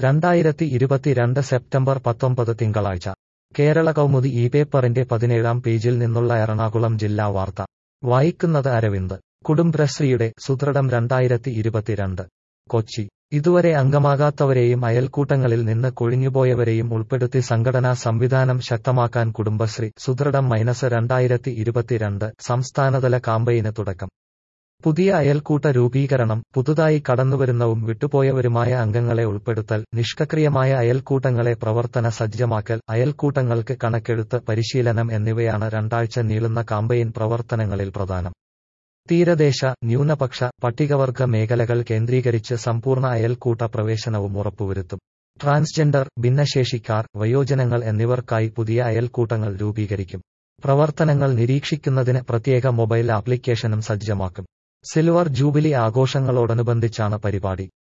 രണ്ടായിരത്തി ഇരുപത്തിരണ്ട് സെപ്റ്റംബർ പത്തൊമ്പത് തിങ്കളാഴ്ച കേരള കൗമുദി ഈ പേപ്പറിന്റെ പതിനേഴാം പേജിൽ നിന്നുള്ള എറണാകുളം ജില്ലാ വാർത്ത വായിക്കുന്നത് അരവിന്ദ് കുടുംബശ്രീയുടെ സുദൃഢം രണ്ടായിരത്തി ഇരുപത്തിരണ്ട് കൊച്ചി ഇതുവരെ അംഗമാകാത്തവരെയും അയൽക്കൂട്ടങ്ങളിൽ നിന്ന് കൊഴിഞ്ഞുപോയവരെയും ഉൾപ്പെടുത്തി സംഘടനാ സംവിധാനം ശക്തമാക്കാൻ കുടുംബശ്രീ സുദൃഢം മൈനസ് രണ്ടായിരത്തി ഇരുപത്തിരണ്ട് സംസ്ഥാനതല കാമ്പയിന് തുടക്കം പുതിയ അയൽക്കൂട്ട രൂപീകരണം പുതുതായി കടന്നുവരുന്നവും വിട്ടുപോയവരുമായ അംഗങ്ങളെ ഉൾപ്പെടുത്തൽ നിഷ്ക്രിയമായ അയൽക്കൂട്ടങ്ങളെ പ്രവർത്തന സജ്ജമാക്കൽ അയൽക്കൂട്ടങ്ങൾക്ക് കണക്കെഴുത്ത് പരിശീലനം എന്നിവയാണ് രണ്ടാഴ്ച നീളുന്ന കാമ്പയിൻ പ്രവർത്തനങ്ങളിൽ പ്രധാനം തീരദേശ ന്യൂനപക്ഷ പട്ടികവർഗ മേഖലകൾ കേന്ദ്രീകരിച്ച് സമ്പൂർണ്ണ അയൽക്കൂട്ട പ്രവേശനവും ഉറപ്പുവരുത്തും ട്രാൻസ്ജെൻഡർ ഭിന്നശേഷിക്കാർ വയോജനങ്ങൾ എന്നിവർക്കായി പുതിയ അയൽക്കൂട്ടങ്ങൾ രൂപീകരിക്കും പ്രവർത്തനങ്ങൾ നിരീക്ഷിക്കുന്നതിന് പ്രത്യേക മൊബൈൽ ആപ്ലിക്കേഷനും സജ്ജമാക്കും സിൽവർ ജൂബിലി ആഘോഷങ്ങളോടനുബന്ധിച്ചാണ് പരിപാടി